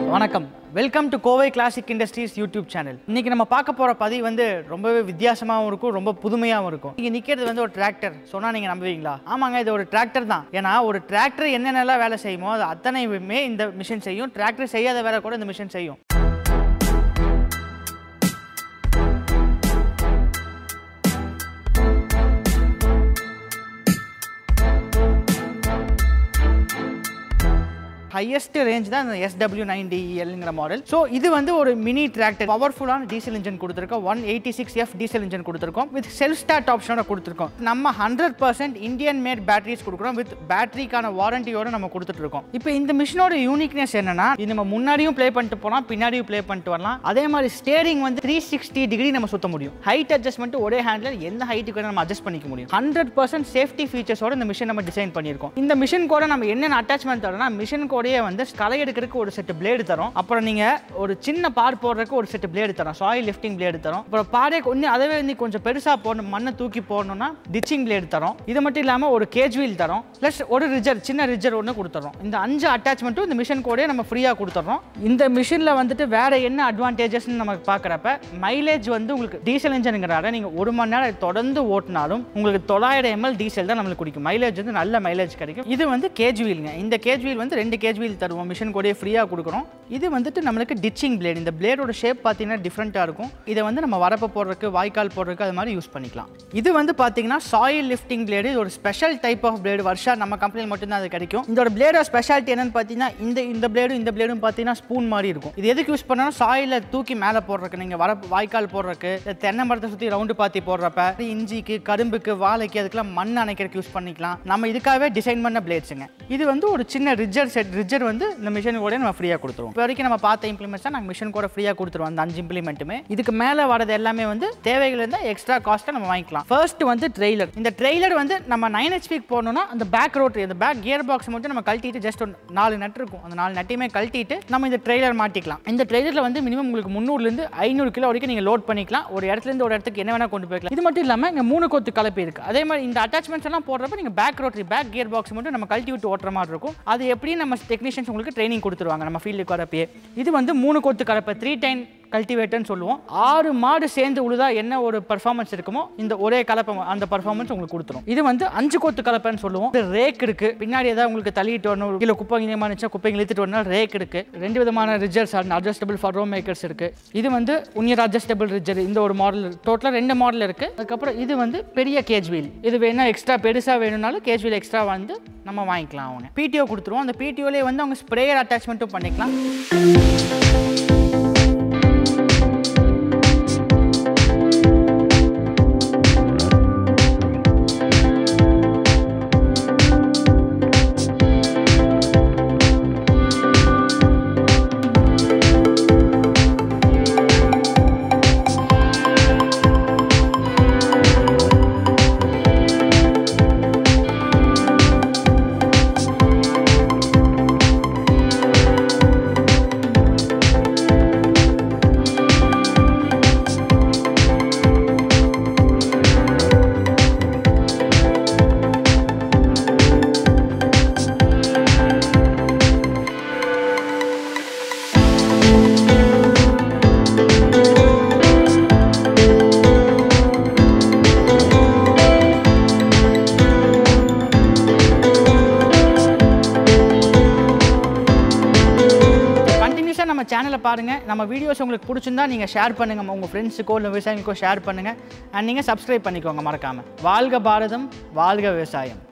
வணக்கம் welcome to Kovai classic industries YouTube channel இன்னைக்கு நம்ம பார்க்க போற பதிவு வந்து ரொம்பவே வித்தியாசமாகவும் இருக்கும் ரொம்ப புதுமையாகவும் இருக்கும் இங்க நிக்கிறது வந்து ஒரு டிராக்டர் சொன்னா நீங்க நம்புவீங்களா ஆமாங்க இது ஒரு டிராக்டர் தான் ஏன்னா ஒரு டிராக்டர் என்னென்னலாம் வேலை செய்யுமோ அது அத்தனையுமே இந்த மிஷின் செய்யும் டிராக்டர் செய்யாத வேலை கூட இந்த மிஷின் செய்யும் ஹையஸ்ட் ரேஞ்ச் தான் இந்த எஸ்டபிள்யூ நைன் டிஎல்ங்கிற மாடல் ஸோ இது வந்து ஒரு மினி டிராக்டர் பவர்ஃபுல்லான டீசல் இன்ஜின் கொடுத்துருக்கோம் one eighty six F diesel engine கொடுத்துருக்கோம் வித் செல்ஃப் ஸ்டார்ட் ஆப்ஷனோட கொடுத்துருக்கோம் நம்ம hundred percent Indian made batteries கொடுக்குறோம் வித் பேட்டரிக்கான வாரண்டியோட நம்ம கொடுத்துட்டு இருக்கோம் இப்போ இந்த மிஷினோட யூனிக்னஸ் என்னன்னா இது நம்ம முன்னாடியும் ப்ளே பண்ணிட்டு போகலாம் பின்னாடியும் ப்ளே பண்ணிட்டு வரலாம் அதே மாதிரி ஸ்டேரிங் வந்து த்ரீ சிக்ஸ்டி டிகிரி நம்ம சுத்த முடியும் ஹைட் அட்ஜஸ்ட்மெண்ட் ஒரே ஹேண்டில் எந்த ஹைட்டுக்கு வேணா நம்ம அட்ஜஸ்ட் பண்ணிக்க முடியும் ஹண்ட்ரட் பர்சன்ட் சேஃப்டி ஃபீச்சர்ஸோட இந்த மிஷின் நம்ம டிசைன் பண்ணியிருக்கோம் இந்த மிஷின் கூட நம்ம என்னென்ன அட்டாச்மெண்ட் தரோம்னா மிஷின் கூடயே வந்து களை எடுக்கிறதுக்கு ஒரு செட் பிளேடு தரோம் அப்புறம் நீங்க ஒரு சின்ன பார் போடுறதுக்கு ஒரு செட் பிளேடு தரோம் சாயில் லிஃப்டிங் பிளேடு தரோம் அப்புறம் பாறை கொஞ்சம் அதவே வந்து கொஞ்சம் பெருசா போடணும் மண்ணை தூக்கி போடணும்னா டிச்சிங் பிளேடு தரோம் இது மட்டும் இல்லாம ஒரு கேஜ் வீல் தரோம் ப்ளஸ் ஒரு ரிஜர் சின்ன ரிஜர் ஒன்று கொடுத்துறோம் இந்த அஞ்சு அட்டாச்மெண்ட்டும் இந்த மிஷின் கூடயே நம்ம ஃப்ரீயாக கொடுத்துறோம் இந்த மிஷினில் வந்துட்டு வேற என்ன அட்வான்டேஜஸ்னு நம்ம பார்க்குறப்ப மைலேஜ் வந்து உங்களுக்கு டீசல் இன்ஜினுங்கிறனால நீங்கள் ஒரு மணி நேரம் தொடர்ந்து ஓட்டினாலும் உங்களுக்கு தொள்ளாயிரம் எம்எல் டீசல் தான் நம்மளுக்கு குடிக்கும் மைலேஜ் வந்து நல்ல மைலேஜ் கிடைக்கும் இது வந்து கேஜ் வீலுங்க இந்த கேஜ் வீல் வந்து ரெண்டு கேஜ் வீல் தருவோம் மிஷின் கூடயே ஃப்ரீயாக கொடுக்குறோம் இது வந்துட்டு நம்மளுக்கு டிச்சிங் பிளேட் இந்த பிளேடோட ஷேப் பார்த்தீங்கன்னா டிஃப்ரெண்ட்டாக இருக்கும் இதை வந்து நம்ம வரப்பு போடுறதுக்கு வாய்க்கால் போடுறதுக்கு அது மாதிரி யூஸ் பண்ணிக்கலாம் இது வந்து பார்த்தீங்கன்னா சாயில் லிஃப்டிங் பிளேடு இது ஒரு ஸ்பெஷல் டைப் ஆஃப் பிளேடு வருஷா நம்ம கம்பெனியில் மட்டும்தான் அது கிடைக்கும் இதோட பிளேடோட ஸ்பெஷாலிட்டி என்னன்னு பார்த்தீங்கன்னா இந்த இந்த பிளேடும் இந்த பிளேடும் பார்த்தீங்கன்னா ஸ்பூன் மாதிரி இருக்கும் இது எதுக்கு யூஸ் பண்ணாலும் சாயில தூக்கி மேலே போடுறதுக்கு நீங்கள் வர வாய்க்கால் போடுறதுக்கு இல்ல தென்னை மரத்தை சுற்றி ரவுண்டு பாத்தி போடுறப்ப இஞ்சிக்கு கரும்புக்கு வாழைக்கு அதுக்கெல்லாம் மண் அணைக்கிறதுக்கு யூஸ் பண்ணிக்கலாம் நம்ம இதுக்காகவே டிசைன் பண்ண பிளேட்ஸுங்க இது வந்து ஒரு சின்ன ரிஜர் செட் ரிஜர் வந்து இந்த மிஷின் கூட நம்ம ஃப்ரீயாக கொடுத்துருவோம் இப்போ வரைக்கும் நம்ம பார்த்த இம்ப்ளிமெண்ட்ஸ் தான் நாங்கள் மிஷின் கூட ஃப்ரீயாக கொடுத்துருவோம் அந்த அஞ்சு இம்ப்ளிமெண்ட்டுமே இதுக்கு மேலே வரது எல்லாமே வந்து தேவைகள் இருந்தால் எக்ஸ்ட்ரா காஸ்ட்டை நம்ம வாங்கிக்கலாம் ஃபர்ஸ்ட் வந்து ட்ரெய்லர் இந்த ட்ரெய்லர் வந்து நம்ம நைன் ஹெச்பிக்கு போடணும்னா அந்த பேக் ரோட்ரி அந்த பேக் கியர் பாக்ஸ் மட்டும் நம்ம கழட்டிட்டு ஜஸ்ட் ஒரு நாலு நட் இருக்கும் அந்த நாலு நட்டையுமே கழட்டிட்டு நம்ம இந்த ட்ரெய்லர் மாட்டிக்கலாம் இந்த ட்ரெய்லரில் வந்து மினிமம் உங்களுக்கு முந்நூறுலேருந்து ஐநூறு கிலோ வரைக்கும் நீங்கள் லோட் பண்ணிக்கலாம் ஒரு இடத்துலேருந்து ஒரு இடத்துக்கு என்ன வேணால் கொண்டு போய்க்கலாம் இது மட்டும் இல்லாமல் இங்கே மூணு கொத்து கலப்பி இருக்குது அதே மாதிரி இந்த அட்டாச்மெண்ட்ஸ் எல்லாம் போடுறப்ப நீங்கள் back rotary back gear box மட்டும் நம்ம கழட்டி விட்டு ஓட்டுற மாதிரி இருக்கும் அது எப்படி நம்ம டெக்னீஷியன்ஸ் உங்களுக்கு ட்ரைனிங் கொடுத்துருவாங்க நம்ம ஃபீல்டுக்கு வரப்பே இது வந்து மூணு கொத்து கலப்பை த்ரீ டைன் கல்டிவேட்டர்னு சொல்லுவோம் ஆறு மாடு சேர்ந்து உழுதா என்ன ஒரு பர்ஃபார்மன்ஸ் இருக்குமோ இந்த ஒரே கலப்பை அந்த பர்ஃபார்மன்ஸ் உங்களுக்கு கொடுத்துரும் இது வந்து அஞ்சு கொத்து கலப்பைன்னு சொல்லுவோம் இது ரேக் இருக்கு பின்னாடி ஏதாவது உங்களுக்கு தள்ளிட்டு வரணும் கீழே குப்பை இனியமா இருந்துச்சா குப்பைங்க இழுத்துட்டு வரணும் ரேக் இருக்கு ரெண்டு விதமான ridgers adjustable for row makers இருக்கு இது வந்து உன்னியர் அட்ஜஸ்டபிள் ரிஜர் இந்த ஒரு மாடல் டோட்டலாக ரெண்டு மாடல் இருக்கு அதுக்கப்புறம் இது வந்து பெரிய கேஜ் வீல் இது வேணா எக்ஸ்ட்ரா பெருசாக வேணும்னாலும் கேஜ் வீல் எக்ஸ்ட்ரா வந்து நம்ம வாங்கிக்கலாம் அவங்க பிடிஓ கொடுத்துருவோம் அந்த பிடிஓலே வந்து அவங்க ஸ்ப்ரேயர் அட்டாச்மெண்ட்டும் பண்ணிக்கலாம் கண்டினியூஸாக நம்ம சேனலை பாருங்கள் நம்ம வீடியோஸ் உங்களுக்கு பிடிச்சிருந்தா நீங்கள் ஷேர் பண்ணுங்கள் உங்கள் ஃப்ரெண்ட்ஸுக்கோ இல்லை விவசாயிகளுக்கோ ஷேர் பண்ணுங்கள் அண்ட் நீங்கள் சப்ஸ்கிரைப் பண்ணிக்கோங்க மறக்காமல் வாழ்க பாரதம் வாழ்க விவசாயம்